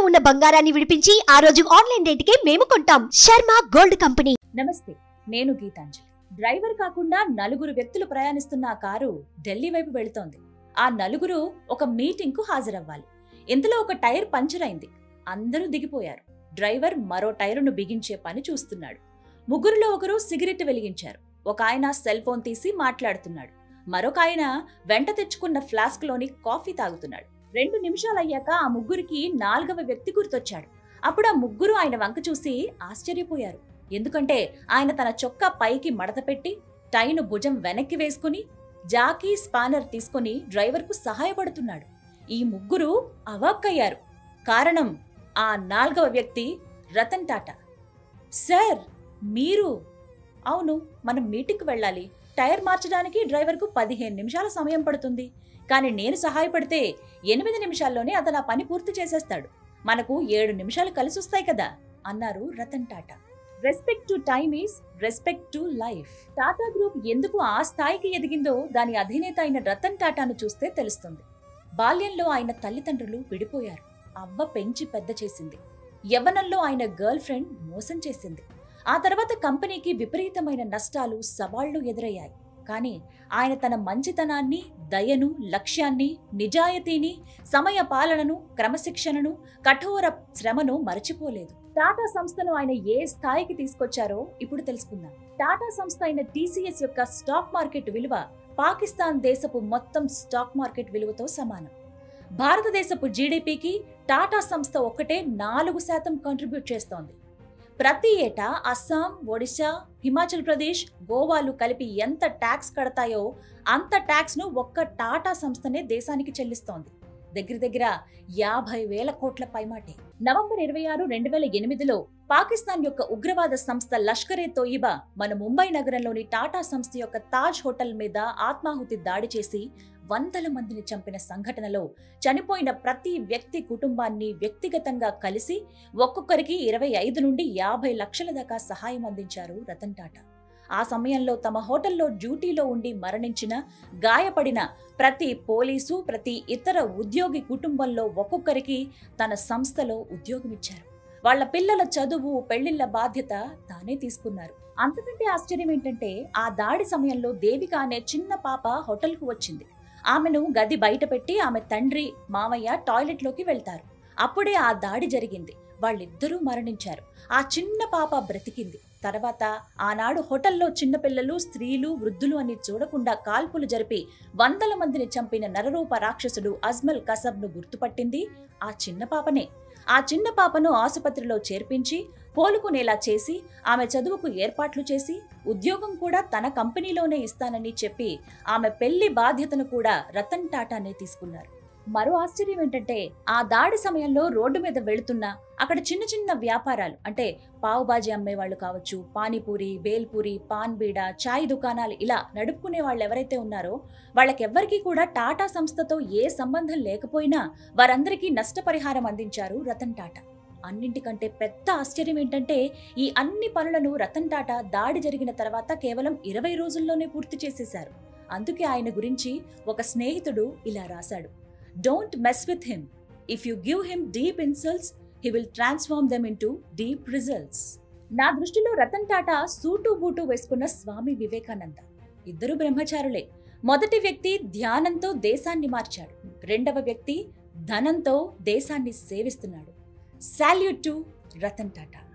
ఉన్న బంగారాన్ని విడిపించి ఆ రోజు ఆన్లైన్ రేటుకే మేము కొంటాం శర్మ గోల్డ్ కంపెనీ నమస్తే నేను గీతాంజలి డ్రైవర్ కాకుండా నలుగురు వ్యక్తులు ప్రయాణిస్తున్న ఆ కారు ఢిల్లీ వైపు వెళుతోంది ఆ నలుగురు ఒక మీటింగ్ కు హాజరవ్వాలి ఇంతలో ఒక టైర్ పంచర్ అయింది అందరూ దిగిపోయారు డ్రైవర్ మరో టైరును బిగించే పని చూస్తున్నాడు ముగ్గురులో ఒకరు సిగరెట్ వెలిగించారు ఒక ఆయన సెల్ ఫోన్ తీసి మాట్లాడుతున్నాడు మరొక ఆయన వెంట తెచ్చుకున్న ఫ్లాస్క్ లోని కాఫీ తాగుతున్నాడు రెండు నిమిషాలయ్యాక ఆ ముగ్గురికి నాలుగవ వ్యక్తి గుర్తొచ్చాడు అప్పుడు ఆ ముగ్గురు ఆయన వంక చూసి ఆశ్చర్యపోయారు ఎందుకంటే ఆయన తన చొక్కా పైకి మడత పెట్టి టైను భుజం వెనక్కి వేసుకుని జాకీ స్పానర్ తీసుకుని డ్రైవర్కు సహాయపడుతున్నాడు ఈ ముగ్గురు అవాక్కయ్యారు కారణం ఆ నాల్గవ వ్యక్తి రతన్ టాటా సార్ మీరు అవును మనం మీటింగ్కి వెళ్ళాలి టైర్ మార్చడానికి డ్రైవర్కు పదిహేను నిమిషాల సమయం పడుతుంది కానీ నేను సహాయపడితే ఎనిమిది నిమిషాల్లోనే అతను ఆ పని పూర్తి చేసేస్తాడు మనకు ఏడు నిమిషాలు కలిసి వస్తాయి కదా అన్నారు Ratan Tata respect to time is respect to life Tata group ఎందుకు ఆ స్థాయికి ఎదిగిందో దాని అధినేత అయిన రతన్ టాటాను చూస్తే తెలుస్తుంది బాల్యంలో ఆయన తల్లిదండ్రులు విడిపోయారు అవ్వ పెంచి పెద్ద చేసింది యవ్వనంలో ఆయన గర్ల్ ఫ్రెండ్ మోసం చేసింది ఆ తర్వాత కంపెనీకి విపరీతమైన నష్టాలు సవాళ్లు ఎదురయ్యాయి కానీ ఆయన తన మంచితనాన్ని దయను లక్ష్యాన్ని నిజాయితీని సమయ పాలనను క్రమశిక్షణను కఠోర శ్రమను మరచిపోలేదు టాటా సంస్థను ఆయన ఏ స్థాయికి తీసుకొచ్చారో ఇప్పుడు తెలుసుకుందాం టాటా సంస్థ అయిన టీసీఎస్ యొక్క స్టాక్ మార్కెట్ విలువ పాకిస్తాన్ దేశపు మొత్తం స్టాక్ మార్కెట్ విలువతో సమానం భారతదేశపు జీడిపికి టాటా సంస్థ ఒక్కటే నాలుగు శాతం కాంట్రిబ్యూట్ చేస్తోంది ప్రతి ఏటా అస్సాం ఒడిశా హిమాచల్ ప్రదేశ్ గోవాలు కలిపి ఎంత ట్యాక్స్ కడతాయో అంత ట్యాక్స్ ను ఒక్క టాటా సంస్థనే దేశానికి చెల్లిస్తోంది దగ్గర దగ్గర యాభై వేల కోట్ల పైమాటే నవంబర్ ఇరవై ఆరు రెండు వేల ఎనిమిదిలో పాకిస్తాన్ యొక్క ఉగ్రవాద సంస్థ లష్కరే తోయిబా మన ముంబై నగరంలోని టాటా సంస్థ యొక్క తాజ్ హోటల్ మీద ఆత్మాహుతి దాడి చేసి వందల మందిని చంపిన సంఘటనలో చనిపోయిన ప్రతి వ్యక్తి కుటుంబాన్ని వ్యక్తిగతంగా కలిసి ఒక్కొక్కరికి ఇరవై ఐదు నుండి యాభై లక్షల దాకా సహాయం అందించారు రతన్ టాటా ఆ సమయంలో తమ హోటల్లో డ్యూటీలో ఉండి మరణించిన గాయపడిన ప్రతి పోలీసు ప్రతి ఇతర ఉద్యోగి కుటుంబంలో ఒక్కొక్కరికి తన సంస్థలో ఉద్యోగమిచ్చారు వాళ్ళ పిల్లల చదువు పెళ్లిళ్ల బాధ్యత తానే తీసుకున్నారు అంతకంటే ఆశ్చర్యం ఏంటంటే ఆ దాడి సమయంలో దేవిక అనే చిన్న పాప హోటల్కు వచ్చింది ఆమెను గది బయట పెట్టి ఆమె తండ్రి మామయ్య టాయిలెట్లోకి వెళ్తారు అప్పుడే ఆ దాడి జరిగింది వాళ్ళిద్దరూ మరణించారు ఆ చిన్న పాప బ్రతికింది తర్వాత ఆనాడు హోటల్లో చిన్నపిల్లలు స్త్రీలు వృద్ధులు అని చూడకుండా కాల్పులు జరిపి వందల మందిని చంపిన నరరూప రాక్షసుడు అజ్మల్ కసబ్ను గుర్తుపట్టింది ఆ చిన్న పాపనే ఆ చిన్న పాపను ఆసుపత్రిలో చేర్పించి కోలుకునేలా చేసి ఆమె చదువుకు ఏర్పాట్లు చేసి ఉద్యోగం కూడా తన కంపెనీలోనే ఇస్తానని చెప్పి ఆమె పెళ్లి బాధ్యతను కూడా రతన్ టాటానే తీసుకున్నారు మరో ఆశ్చర్యం ఏంటంటే ఆ దాడి సమయంలో రోడ్డు మీద వెళుతున్న అక్కడ చిన్న చిన్న వ్యాపారాలు అంటే పావుబాజీ అమ్మేవాళ్ళు కావచ్చు పానీపూరి బేల్పూరి పాన్ బీడా చాయ్ దుకాణాలు ఇలా నడుపుకునే వాళ్ళు ఎవరైతే ఉన్నారో వాళ్ళకెవ్వరికీ కూడా టాటా సంస్థతో ఏ సంబంధం లేకపోయినా వారందరికీ నష్టపరిహారం అందించారు రతన్ టాటా అన్నింటికంటే పెద్ద ఆశ్చర్యం ఏంటంటే ఈ అన్ని పనులను రతన్ టాటా దాడి జరిగిన తర్వాత కేవలం ఇరవై రోజుల్లోనే పూర్తి చేసేశారు అందుకే ఆయన గురించి ఒక స్నేహితుడు ఇలా రాశాడు don't mess with him if you give him deep insults he will transform them into deep results నా దృష్టిలో రతన్ టాటా సూటు బూటు వేసుకున్న స్వామి వివేకానంద ఇద్దరు బ్రహ్మచారులే మొదటి వ్యక్తి ధ్యానంతో దేశాన్ని మార్చాడు రెండవ వ్యక్తి ధనంతో దేశాన్ని సేవిస్తున్నాడు సాల్యూట్ టు రతన్ టాటా